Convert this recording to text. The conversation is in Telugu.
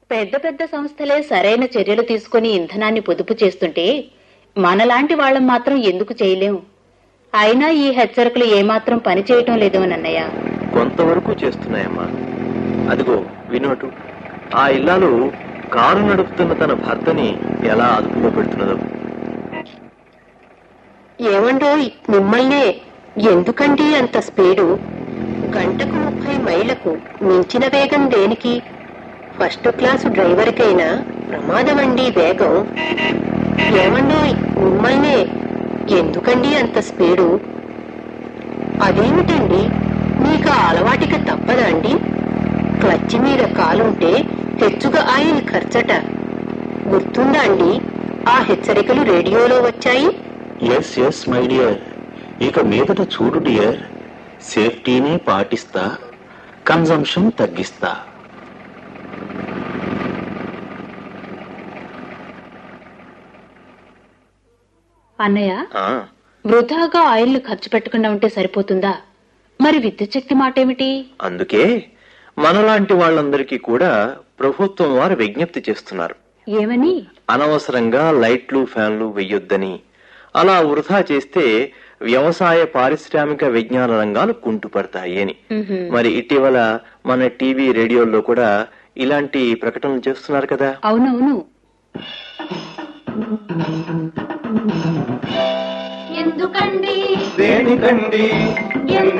పెద్ద పెద్ద సంస్థలే సరైన చర్యలు తీసుకుని ఇంధనాన్ని పొదుపు చేస్తుంటే మనలాంటి వాళ్ళం మాత్రం ఎందుకు చేయలేం అయినా ఈ హెచ్చరికలు ఏమాత్రం పనిచేయటం లేదు అన్నయ్య కొంతవరకు చేస్తున్నాయమ్మా అదిగో వినోటు ఆ ఇల్లాలు కారు నడుపుతున్న తన భర్తని ఎలా అదుపులో పెడుతున్నదో ఏమండో మిమ్మల్నే ఎందుకండి అంత స్పీడు గంటకు ముప్పై మైళ్లకు మించిన వేగం దేనికి ఫస్ట్ క్లాసు డ్రైవర్కైనా ప్రమాదమండి వేగం ఏమండో మిమ్మల్నే ఎందుకండి అంత స్పీడు అదేమిటండి మీకు ఆ అలవాటికి తప్పదా అండి క్లచ్ మీద కాలుంటే హెచ్చుగా ఆయిల్ ఖర్చట గుర్తుందా అండి ఆ హెచ్చరికలు రేడియోలో వచ్చాయి ఎస్ ఎస్ మై డియర్ ఇక మీదట చూడు డియర్ సేఫ్టీని పాటిస్తా కన్జంప్షన్ తగ్గిస్తా అన్నయ్య ఆ, వృధాగా ఆయిల్ ఖర్చు పెట్టకుండా ఉంటే సరిపోతుందా మరి విద్యుత్ శక్తి మాటేమిటి అందుకే మనలాంటి వాళ్ళందరికీ కూడా ప్రభుత్వం వారు విజ్ఞప్తి చేస్తున్నారు ఏమని అనవసరంగా లైట్లు ఫ్యాన్లు వెయ్యొద్దని అలా వృధా చేస్తే వ్యవసాయ పారిశ్రామిక విజ్ఞాన రంగాలు కుంటుపడతాయి అని ఉహుం. మరి ఇటీవల మన టీవీ రేడియోల్లో కూడా ఇలాంటి ప్రకటనలు చేస్తున్నారు కదా అవునవును ఎందుకండి దేనికండి